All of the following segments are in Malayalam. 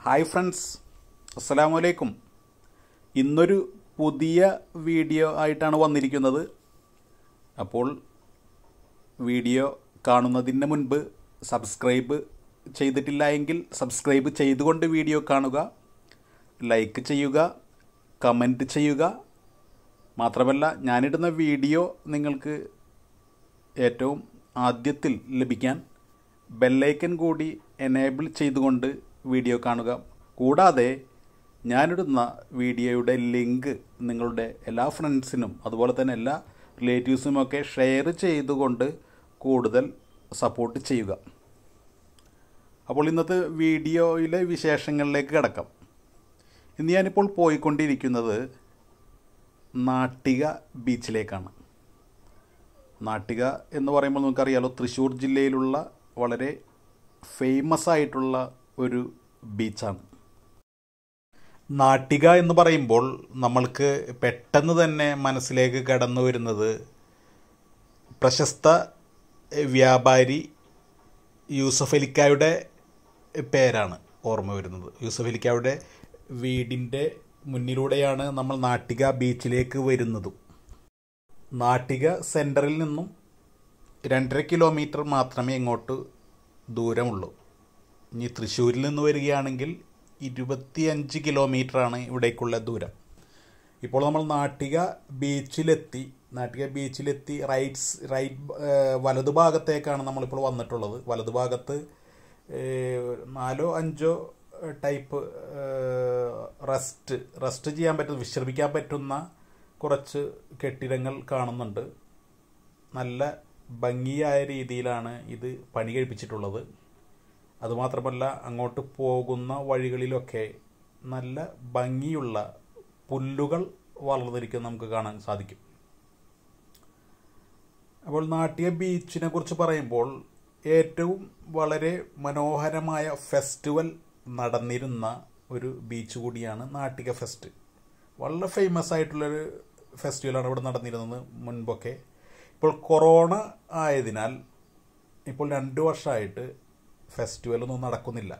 ഹായ് ഫ്രണ്ട്സ് അസ്സലാമു അലൈക്കും ഇന്നൊരു പുതിയ വീഡിയോ ആയിട്ടാണ് വന്നിരിക്കുന്നത് അപ്പോൾ വീഡിയോ കാണുന്നതിന് മുൻപ് സബ്സ്ക്രൈബ് ചെയ്തിട്ടില്ല എങ്കിൽ സബ്സ്ക്രൈബ് ചെയ്തുകൊണ്ട് വീഡിയോ കാണുക ലൈക്ക് ചെയ്യുക കമൻറ്റ് ചെയ്യുക മാത്രമല്ല ഞാനിടുന്ന വീഡിയോ നിങ്ങൾക്ക് ഏറ്റവും ആദ്യത്തിൽ ലഭിക്കാൻ ബെല്ലൈക്കൻ കൂടി എനേബിൾ ചെയ്തുകൊണ്ട് വീഡിയോ കാണുക കൂടാതെ ഞാനിടുന്ന വീഡിയോയുടെ ലിങ്ക് നിങ്ങളുടെ എല്ലാ ഫ്രണ്ട്സിനും അതുപോലെ തന്നെ എല്ലാ റിലേറ്റീവ്സിനുമൊക്കെ ഷെയർ ചെയ്തുകൊണ്ട് കൂടുതൽ സപ്പോർട്ട് ചെയ്യുക അപ്പോൾ ഇന്നത്തെ വീഡിയോയിലെ വിശേഷങ്ങളിലേക്ക് കിടക്കാം ഇന്ന് ഞാനിപ്പോൾ പോയിക്കൊണ്ടിരിക്കുന്നത് നാട്ടിക ബീച്ചിലേക്കാണ് നാട്ടിക എന്ന് പറയുമ്പോൾ നമുക്കറിയാലോ തൃശ്ശൂർ ജില്ലയിലുള്ള വളരെ ഫേമസ് ആയിട്ടുള്ള ഒരു ബീച്ചാണ് നാട്ടിക എന്ന് പറയുമ്പോൾ നമ്മൾക്ക് പെട്ടെന്ന് തന്നെ മനസ്സിലേക്ക് കടന്നു വരുന്നത് പ്രശസ്ത വ്യാപാരി യൂസഫ് അലിക്കായുടെ പേരാണ് ഓർമ്മ വരുന്നത് യൂസഫ് അലിക്കായുടെ വീടിൻ്റെ മുന്നിലൂടെയാണ് നമ്മൾ നാട്ടിക ബീച്ചിലേക്ക് വരുന്നതും നാട്ടിക സെൻറ്ററിൽ നിന്നും രണ്ടര കിലോമീറ്റർ മാത്രമേ ഇങ്ങോട്ട് ദൂരമുള്ളൂ ഇനി തൃശ്ശൂരിൽ നിന്ന് വരികയാണെങ്കിൽ ഇരുപത്തിയഞ്ച് കിലോമീറ്ററാണ് ഇവിടേക്കുള്ള ദൂരം ഇപ്പോൾ നമ്മൾ നാട്ടിക ബീച്ചിലെത്തി നാട്ടിക ബീച്ചിലെത്തി റൈറ്റ്സ് റൈറ്റ് വലതുഭാഗത്തേക്കാണ് നമ്മളിപ്പോൾ വന്നിട്ടുള്ളത് വലതുഭാഗത്ത് നാലോ അഞ്ചോ ടൈപ്പ് റെസ്റ്റ് റെസ്റ്റ് ചെയ്യാൻ പറ്റുന്ന വിശ്രമിക്കാൻ പറ്റുന്ന കുറച്ച് കെട്ടിടങ്ങൾ കാണുന്നുണ്ട് നല്ല ഭംഗിയായ രീതിയിലാണ് ഇത് പണി കഴിപ്പിച്ചിട്ടുള്ളത് അതുമാത്രമല്ല അങ്ങോട്ട് പോകുന്ന വഴികളിലൊക്കെ നല്ല ഭംഗിയുള്ള പുല്ലുകൾ വളർന്നിരിക്കുന്നത് നമുക്ക് കാണാൻ സാധിക്കും അപ്പോൾ നാട്യ ബീച്ചിനെ കുറിച്ച് പറയുമ്പോൾ ഏറ്റവും വളരെ മനോഹരമായ ഫെസ്റ്റിവൽ നടന്നിരുന്ന ഒരു ബീച്ച് കൂടിയാണ് നാട്ടിക ഫെസ്റ്റ് വളരെ ഫേമസ് ആയിട്ടുള്ളൊരു ഫെസ്റ്റിവലാണ് ഇവിടെ നടന്നിരുന്നത് മുൻപൊക്കെ ഇപ്പോൾ കൊറോണ ആയതിനാൽ ഇപ്പോൾ രണ്ട് വർഷമായിട്ട് ഫെസ്റ്റിവലൊന്നും നടക്കുന്നില്ല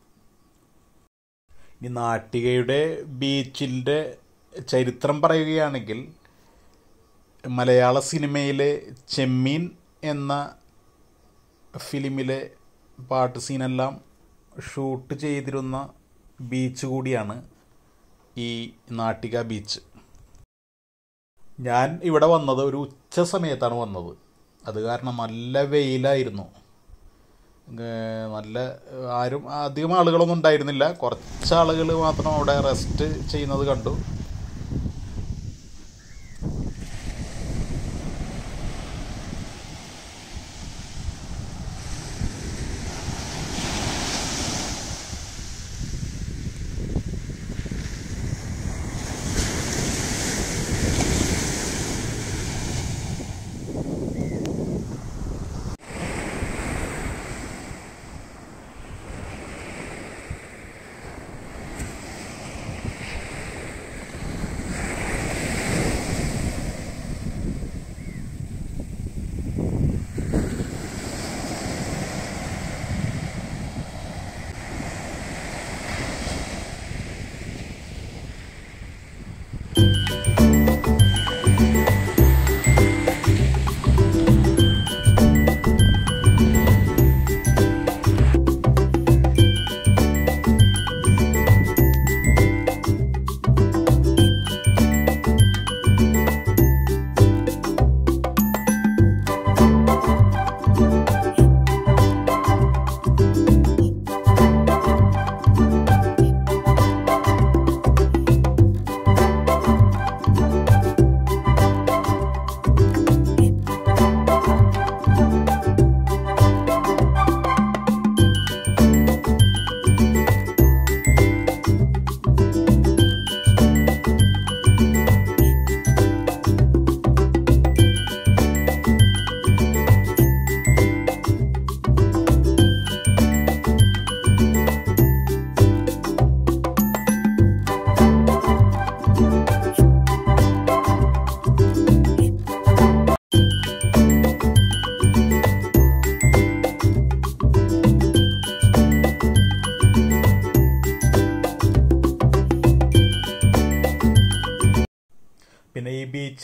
ഇനി നാട്ടികയുടെ ബീച്ചിൻ്റെ ചരിത്രം പറയുകയാണെങ്കിൽ മലയാള സിനിമയിലെ ചെമ്മീൻ എന്ന ഫിലിമിലെ പാട്ട് സീനെല്ലാം ഷൂട്ട് ചെയ്തിരുന്ന ബീച്ച് കൂടിയാണ് ഈ നാട്ടിക ബീച്ച് ഞാൻ ഇവിടെ വന്നത് ഒരു ഉച്ച സമയത്താണ് വന്നത് അത് കാരണം നല്ല വെയിലായിരുന്നു നല്ല ആരും അധികം ആളുകളൊന്നും ഉണ്ടായിരുന്നില്ല കുറച്ച് ആളുകൾ മാത്രം അവിടെ റെസ്റ്റ് ചെയ്യുന്നത് കണ്ടു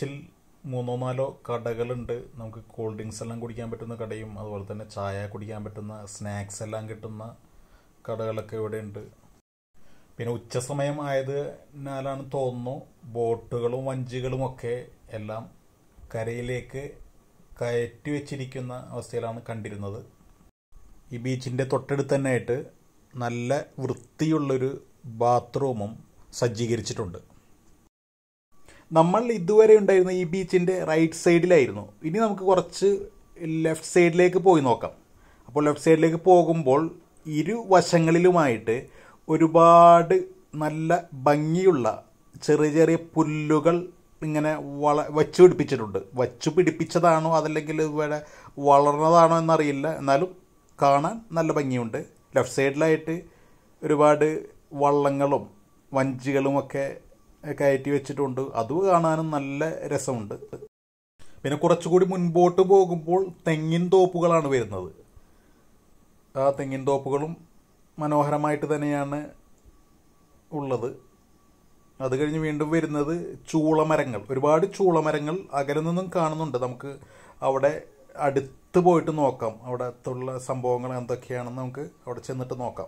ബീച്ചിൽ മൂന്നോ നാലോ കടകളുണ്ട് നമുക്ക് കൂൾ ഡ്രിങ്ക്സ് എല്ലാം കുടിക്കാൻ പറ്റുന്ന കടയും അതുപോലെ തന്നെ ചായ കുടിക്കാൻ പറ്റുന്ന സ്നാക്സ് എല്ലാം കിട്ടുന്ന കടകളൊക്കെ ഇവിടെ ഉണ്ട് പിന്നെ ഉച്ച സമയം ആയതിനാലാണ് തോന്നുന്നു ബോട്ടുകളും വഞ്ചികളും ഒക്കെ എല്ലാം കരയിലേക്ക് കയറ്റി വെച്ചിരിക്കുന്ന അവസ്ഥയിലാണ് കണ്ടിരുന്നത് ഈ ബീച്ചിൻ്റെ തൊട്ടടുത്ത് തന്നെയായിട്ട് നല്ല വൃത്തിയുള്ളൊരു ബാത്റൂമും സജ്ജീകരിച്ചിട്ടുണ്ട് നമ്മൾ ഇതുവരെ ഉണ്ടായിരുന്ന ഈ ബീച്ചിൻ്റെ റൈറ്റ് സൈഡിലായിരുന്നു ഇനി നമുക്ക് കുറച്ച് ലെഫ്റ്റ് സൈഡിലേക്ക് പോയി നോക്കാം അപ്പോൾ ലെഫ്റ്റ് സൈഡിലേക്ക് പോകുമ്പോൾ ഇരുവശങ്ങളിലുമായിട്ട് ഒരുപാട് നല്ല ഭംഗിയുള്ള ചെറിയ ചെറിയ പുല്ലുകൾ ഇങ്ങനെ വള വച്ചു പിടിപ്പിച്ചിട്ടുണ്ട് വച്ചു പിടിപ്പിച്ചതാണോ അതല്ലെങ്കിൽ ഇവിടെ വളർന്നതാണോ എന്നറിയില്ല എന്നാലും കാണാൻ നല്ല ഭംഗിയുണ്ട് ലെഫ്റ്റ് സൈഡിലായിട്ട് ഒരുപാട് വള്ളങ്ങളും വഞ്ചികളുമൊക്കെ കയറ്റി വെച്ചിട്ടുണ്ട് അത് കാണാനും നല്ല രസമുണ്ട് പിന്നെ കുറച്ചുകൂടി മുൻപോട്ട് പോകുമ്പോൾ തെങ്ങിൻ തോപ്പുകളാണ് വരുന്നത് ആ തെങ്ങിൻ തോപ്പുകളും മനോഹരമായിട്ട് തന്നെയാണ് ഉള്ളത് അത് കഴിഞ്ഞ് വീണ്ടും വരുന്നത് ചൂളമരങ്ങൾ ഒരുപാട് ചൂളമരങ്ങൾ അകലെ നിന്നും കാണുന്നുണ്ട് നമുക്ക് അവിടെ അടുത്ത് പോയിട്ട് നോക്കാം അവിടെ അടുത്തുള്ള സംഭവങ്ങൾ എന്തൊക്കെയാണെന്ന് നമുക്ക് അവിടെ ചെന്നിട്ട് നോക്കാം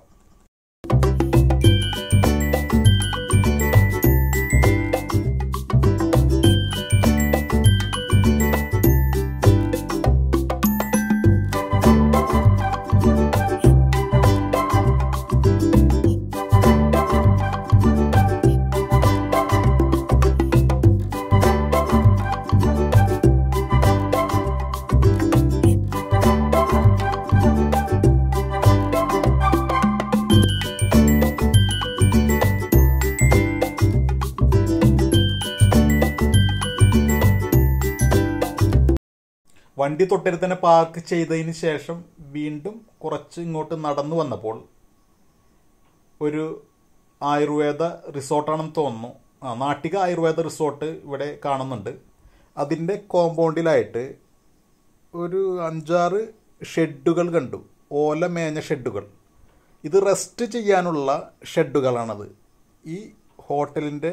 വണ്ടി തൊട്ടടുത്ത് തന്നെ പാർക്ക് ചെയ്തതിന് ശേഷം വീണ്ടും കുറച്ച് ഇങ്ങോട്ട് നടന്നു വന്നപ്പോൾ ഒരു ആയുർവേദ റിസോർട്ടാണെന്ന് തോന്നുന്നു ആ നാട്ടിക ആയുർവേദ റിസോർട്ട് ഇവിടെ കാണുന്നുണ്ട് അതിൻ്റെ കോമ്പൗണ്ടിലായിട്ട് ഒരു അഞ്ചാറ് ഷെഡുകൾ കണ്ടു ഓല മേഞ്ഞ ഷെഡുകൾ ഇത് റെസ്റ്റ് ചെയ്യാനുള്ള ഷെഡുകളാണത് ഈ ഹോട്ടലിൻ്റെ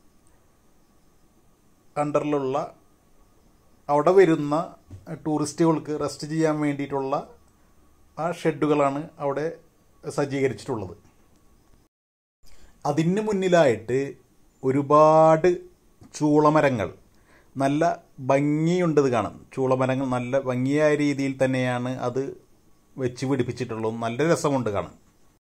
അണ്ടറിലുള്ള അവിടെ വരുന്ന ടൂറിസ്റ്റുകൾക്ക് റെസ്റ്റ് ചെയ്യാൻ വേണ്ടിയിട്ടുള്ള ആ ഷെഡുകളാണ് അവിടെ സജ്ജീകരിച്ചിട്ടുള്ളത് അതിന് മുന്നിലായിട്ട് ഒരുപാട് ചൂളമരങ്ങൾ നല്ല ഭംഗിയുണ്ടത് കാണാം ചൂളമരങ്ങൾ നല്ല ഭംഗിയായ രീതിയിൽ തന്നെയാണ് അത് വെച്ച് പിടിപ്പിച്ചിട്ടുള്ളത് നല്ല രസമുണ്ട് കാണാൻ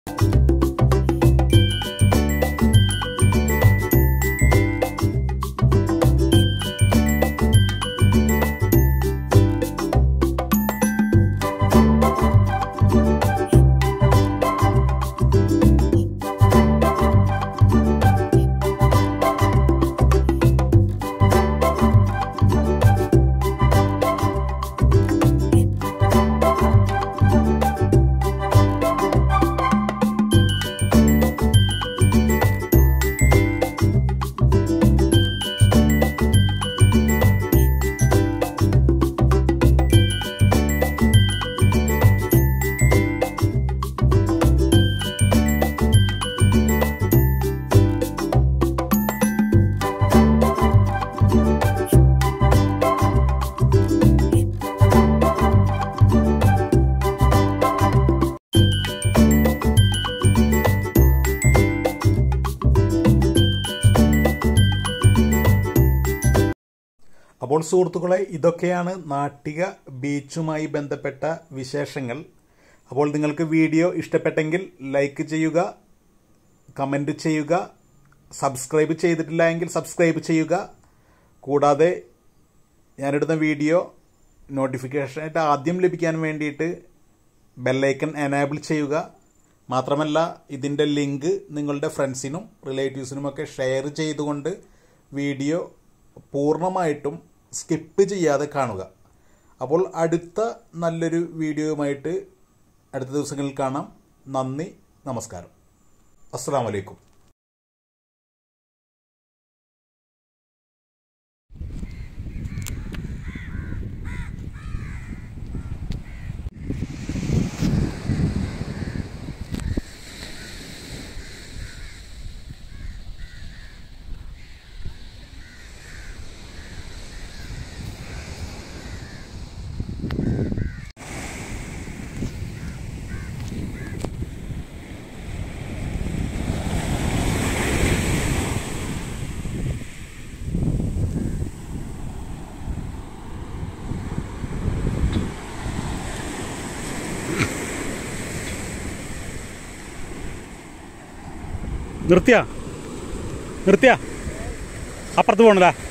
അപ്പോൾ സുഹൃത്തുക്കളെ ഇതൊക്കെയാണ് നാട്ടിക ബീച്ചുമായി ബന്ധപ്പെട്ട വിശേഷങ്ങൾ അപ്പോൾ നിങ്ങൾക്ക് വീഡിയോ ഇഷ്ടപ്പെട്ടെങ്കിൽ ലൈക്ക് ചെയ്യുക കമൻറ്റ് ചെയ്യുക സബ്സ്ക്രൈബ് ചെയ്തിട്ടില്ല എങ്കിൽ സബ്സ്ക്രൈബ് ചെയ്യുക കൂടാതെ ഞാനിടുന്ന വീഡിയോ നോട്ടിഫിക്കേഷനായിട്ട് ആദ്യം ലഭിക്കാൻ വേണ്ടിയിട്ട് ബെല്ലൈക്കൺ എനേബിൾ ചെയ്യുക മാത്രമല്ല ഇതിൻ്റെ ലിങ്ക് നിങ്ങളുടെ ഫ്രണ്ട്സിനും റിലേറ്റീവ്സിനുമൊക്കെ ഷെയർ ചെയ്തുകൊണ്ട് വീഡിയോ പൂർണ്ണമായിട്ടും സ്കിപ്പ് ചെയ്യാതെ കാണുക അപ്പോൾ അടുത്ത നല്ലൊരു വീഡിയോയുമായിട്ട് അടുത്ത ദിവസങ്ങളിൽ കാണാം നന്ദി നമസ്കാരം അസ്സാം വലൈക്കും നിർത്തിയാ നിർത്തിയാ അപ്പുറത്ത് പോകണല്ലേ